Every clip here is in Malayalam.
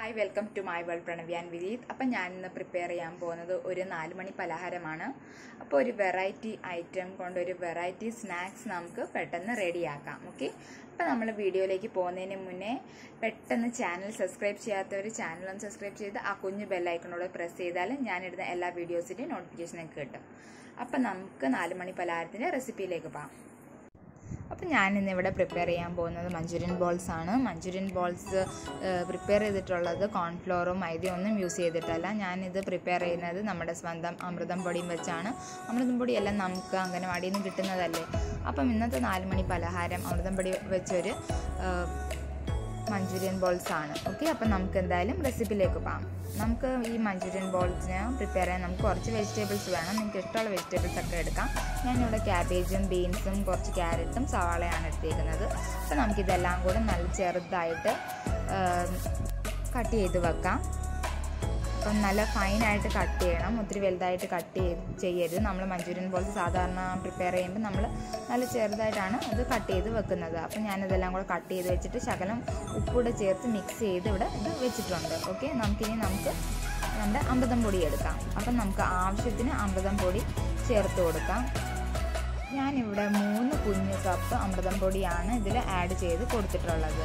hi welcome to my world പ്രണവ്യാൻ വിനീത് അപ്പം ഞാൻ ഇന്ന് പ്രിപ്പയർ ചെയ്യാൻ പോകുന്നത് ഒരു നാല് മണി പലഹാരമാണ് അപ്പോൾ ഒരു വെറൈറ്റി ഐറ്റം കൊണ്ട് ഒരു വെറൈറ്റി സ്നാക്സ് നമുക്ക് പെട്ടെന്ന് റെഡിയാക്കാം ഓക്കെ അപ്പോൾ നമ്മൾ വീഡിയോയിലേക്ക് പോകുന്നതിന് മുന്നേ പെട്ടെന്ന് ചാനൽ സബ്സ്ക്രൈബ് ചെയ്യാത്തവർ ചാനലൊന്ന് സബ്സ്ക്രൈബ് ചെയ്ത് ആ കുഞ്ഞു ബെല്ലൈക്കണോട് പ്രസ് ചെയ്താൽ ഞാനിടുന്ന എല്ലാ വീഡിയോസിൻ്റെയും നോട്ടിഫിക്കേഷൻ നിങ്ങൾക്ക് കിട്ടും അപ്പം നമുക്ക് നാല് മണി പലഹാരത്തിൻ്റെ റെസിപ്പിയിലേക്ക് പോകാം അപ്പം ഞാൻ ഇന്നിവിടെ പ്രിപ്പയർ ചെയ്യാൻ പോകുന്നത് മഞ്ചൂരിയൻ ബോൾസ് ആണ് മഞ്ചൂരിയൻ ബോൾസ് പ്രിപ്പയർ ചെയ്തിട്ടുള്ളത് കോൺഫ്ലോറും മൈദയും ഒന്നും യൂസ് ചെയ്തിട്ടല്ല ഞാനിത് പ്രിപ്പയർ ചെയ്യുന്നത് നമ്മുടെ സ്വന്തം അമൃതം പൊടിയും വെച്ചാണ് അമൃതം പൊടിയെല്ലാം നമുക്ക് അംഗനവാടിയിൽ നിന്ന് കിട്ടുന്നതല്ലേ അപ്പം ഇന്നത്തെ നാല് മണി പലഹാരം അമൃതം പൊടി വെച്ചൊരു മഞ്ചൂരിയൻ ബോൾസ് ആണ് ഓക്കെ അപ്പം നമുക്ക് എന്തായാലും റെസിപ്പിയിലേക്ക് പോകാം നമുക്ക് ഈ മഞ്ചൂരിയൻ ബോൾസിന് പ്രിപ്പയർ ചെയ്യാൻ നമുക്ക് കുറച്ച് വെജിറ്റബിൾസ് വേണം നിങ്ങൾക്ക് ഇഷ്ടമുള്ള വെജിറ്റബിൾസ് ഒക്കെ എടുക്കാം ഞാനിവിടെ ക്യാബേജും ബീൻസും കുറച്ച് ക്യാരറ്റും സവാളയാണ് എടുത്തേക്കുന്നത് അപ്പോൾ നമുക്കിതെല്ലാം കൂടെ നല്ല ചെറുതായിട്ട് കട്ട് ചെയ്ത് വെക്കാം അപ്പം നല്ല ഫൈനായിട്ട് കട്ട് ചെയ്യണം ഒത്തിരി വലുതായിട്ട് കട്ട് ചെയ്ത് ചെയ്യരുത് നമ്മൾ മഞ്ചൂരിയൻ ബോൾസ് സാധാരണ പ്രിപ്പയർ ചെയ്യുമ്പോൾ നമ്മൾ നല്ല ചെറുതായിട്ടാണ് അത് കട്ട് ചെയ്ത് വെക്കുന്നത് അപ്പം ഞാനിതെല്ലാം കൂടെ കട്ട് ചെയ്ത് വെച്ചിട്ട് ശകലം ഉപ്പൂടെ ചേർത്ത് മിക്സ് ചെയ്ത് ഇവിടെ ഇത് വെച്ചിട്ടുണ്ട് ഓക്കെ നമുക്കിനി നമുക്ക് നമ്മുടെ അമൃതം പൊടി എടുക്കാം അപ്പം നമുക്ക് ആവശ്യത്തിന് അമൃതം പൊടി ചേർത്ത് കൊടുക്കാം ഞാനിവിടെ മൂന്ന് കുഞ്ഞു കപ്പ് അമൃതം പൊടിയാണ് ഇതിൽ ആഡ് ചെയ്ത് കൊടുത്തിട്ടുള്ളത്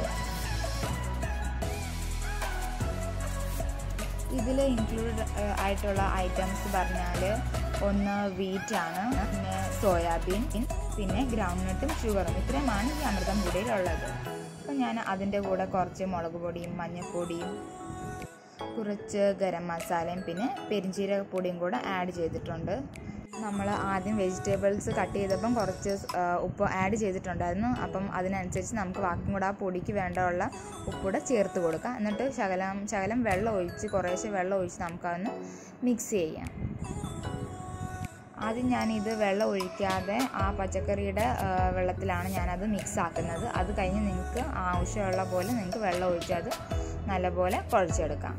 ഇതിൽ ഇൻക്ലൂഡ് ആയിട്ടുള്ള ഐറ്റംസ് പറഞ്ഞാൽ ഒന്ന് വീറ്റാണ് പിന്നെ സോയാബീൻ പിന്നെ ഗ്രൗണ്ട് നട്ടും ഷുഗറും ഇത്രയുമാണ് ഈ അമൃതം പൊടിയിലുള്ളത് അപ്പം ഞാൻ അതിൻ്റെ കൂടെ കുറച്ച് മുളക് പൊടിയും മഞ്ഞൾപ്പൊടിയും കുറച്ച് ഗരം മസാലയും പിന്നെ പെരിഞ്ചീരകപ്പൊടിയും കൂടെ ആഡ് ചെയ്തിട്ടുണ്ട് നമ്മൾ ആദ്യം വെജിറ്റബിൾസ് കട്ട് ചെയ്തപ്പം കുറച്ച് ഉപ്പ് ആഡ് ചെയ്തിട്ടുണ്ടായിരുന്നു അപ്പം അതിനനുസരിച്ച് നമുക്ക് ബാക്കിയും കൂടെ ആ പൊടിക്ക് വേണ്ടമുള്ള ഉപ്പൂടെ ചേർത്ത് കൊടുക്കാം എന്നിട്ട് ശകലം ശകലം വെള്ളം ഒഴിച്ച് കുറേശ്ശെ വെള്ളം ഒഴിച്ച് നമുക്കതൊന്ന് മിക്സ് ചെയ്യാം ആദ്യം ഞാനിത് വെള്ളം ഒഴിക്കാതെ ആ പച്ചക്കറിയുടെ വെള്ളത്തിലാണ് ഞാനത് മിക്സ് ആക്കുന്നത് അത് കഴിഞ്ഞ് നിങ്ങൾക്ക് ആവശ്യമുള്ള പോലെ നിങ്ങൾക്ക് വെള്ളം ഒഴിച്ചത് നല്ലപോലെ കുഴച്ചെടുക്കാം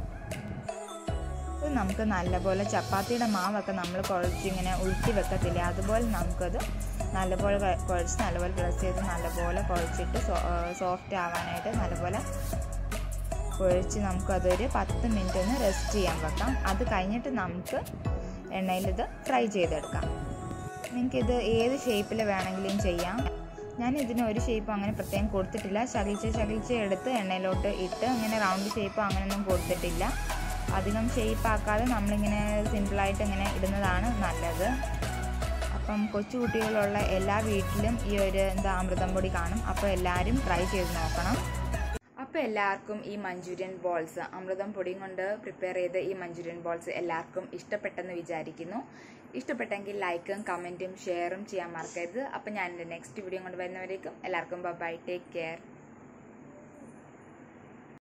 ഇത് നമുക്ക് നല്ലപോലെ ചപ്പാത്തിയുടെ മാവൊക്കെ നമ്മൾ കുഴച്ചിങ്ങനെ ഉരുട്ടി വെക്കത്തില്ല അതുപോലെ നമുക്കത് നല്ലപോലെ കുഴച്ച് നല്ലപോലെ പ്രസ് ചെയ്ത് നല്ലപോലെ കുഴച്ചിട്ട് സോഫ്റ്റ് ആവാനായിട്ട് നല്ലപോലെ കുഴച്ച് നമുക്കതൊരു പത്ത് മിനിറ്റ് ഒന്ന് റെസ്റ്റ് ചെയ്യാൻ വെക്കാം അത് കഴിഞ്ഞിട്ട് നമുക്ക് എണ്ണയിൽ ഇത് ഫ്രൈ ചെയ്തെടുക്കാം നിങ്ങൾക്കിത് ഏത് ഷേപ്പിൽ വേണമെങ്കിലും ചെയ്യാം ഞാൻ ഇതിന് ഒരു ഷേപ്പ് അങ്ങനെ പ്രത്യേകം കൊടുത്തിട്ടില്ല ശകലിച്ച് ശകലിച്ച് എടുത്ത് എണ്ണയിലോട്ട് ഇട്ട് അങ്ങനെ റൗണ്ട് ഷേപ്പ് അങ്ങനെയൊന്നും കൊടുത്തിട്ടില്ല അധികം ഷേപ്പ് ആക്കാതെ നമ്മളിങ്ങനെ സിമ്പിളായിട്ട് ഇങ്ങനെ ഇടുന്നതാണ് നല്ലത് അപ്പം കൊച്ചു കുട്ടികളുള്ള എല്ലാ വീട്ടിലും ഈ ഒരു എന്താ അമൃതം പൊടി കാണും അപ്പോൾ എല്ലാവരും ട്രൈ ചെയ്ത് നോക്കണം അപ്പോൾ എല്ലാവർക്കും ഈ മഞ്ചൂരിയൻ ബോൾസ് അമൃതം പൊടിയും കൊണ്ട് പ്രിപ്പയർ ചെയ്ത ഈ മഞ്ചൂരിയൻ ബോൾസ് എല്ലാവർക്കും ഇഷ്ടപ്പെട്ടെന്ന് വിചാരിക്കുന്നു ഇഷ്ടപ്പെട്ടെങ്കിൽ ലൈക്കും കമൻറ്റും ഷെയറും ചെയ്യാൻ മറക്കരുത് അപ്പോൾ ഞാൻ എൻ്റെ നെക്സ്റ്റ് വീഡിയോ കൊണ്ട് വരുന്നവരേക്കും എല്ലാവർക്കും ബൈ ടേക്ക് കെയർ